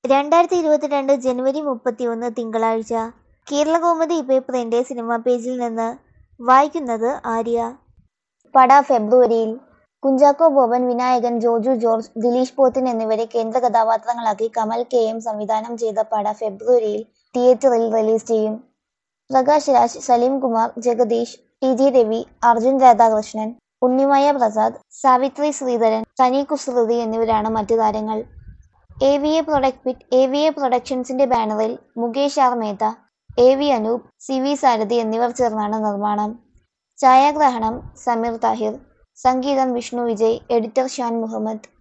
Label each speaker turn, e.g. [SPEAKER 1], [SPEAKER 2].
[SPEAKER 1] രണ്ടായിരത്തി ഇരുപത്തിരണ്ട് ജനുവരി മുപ്പത്തിയൊന്ന് തിങ്കളാഴ്ച കേരളകൗമുദി പേപ്പറിന്റെ സിനിമാ പേജിൽ നിന്ന് വായിക്കുന്നത് ആര്യ പട ഫെബ്രുവരിയിൽ കുഞ്ചാക്കോ ബോബൻ വിനായകൻ ജോജു ജോർജ് ദിലീഷ് പോത്തൻ എന്നിവരെ കേന്ദ്ര കഥാപാത്രങ്ങളാക്കി കമൽ കെ എം സംവിധാനം ചെയ്ത പട ഫെബ്രുവരിയിൽ തിയേറ്ററിൽ റിലീസ് ചെയ്യും പ്രകാശ് രാജ് സലീം കുമാർ ജഗദീഷ് ടി ജി രവി അർജുൻ രാധാകൃഷ്ണൻ ഉണ്ണിമായ പ്രസാദ് സാവിത്രി ശ്രീധരൻ സനി കുസൃതി എന്നിവരാണ് മറ്റു താരങ്ങൾ A V A product A V A പ്രൊഡക്ഷൻസിന്റെ ബാനറിൽ Mukesh R Mehta A V Anoop C V Sarathi എന്നിവർ ചേർന്നാണ് നിർമ്മാണം ഛായാഗ്രഹണം സമീർ താഹിർ സംഗീതം വിഷ്ണു വിജയ് എഡിറ്റർ ഷാൻ മുഹമ്മദ്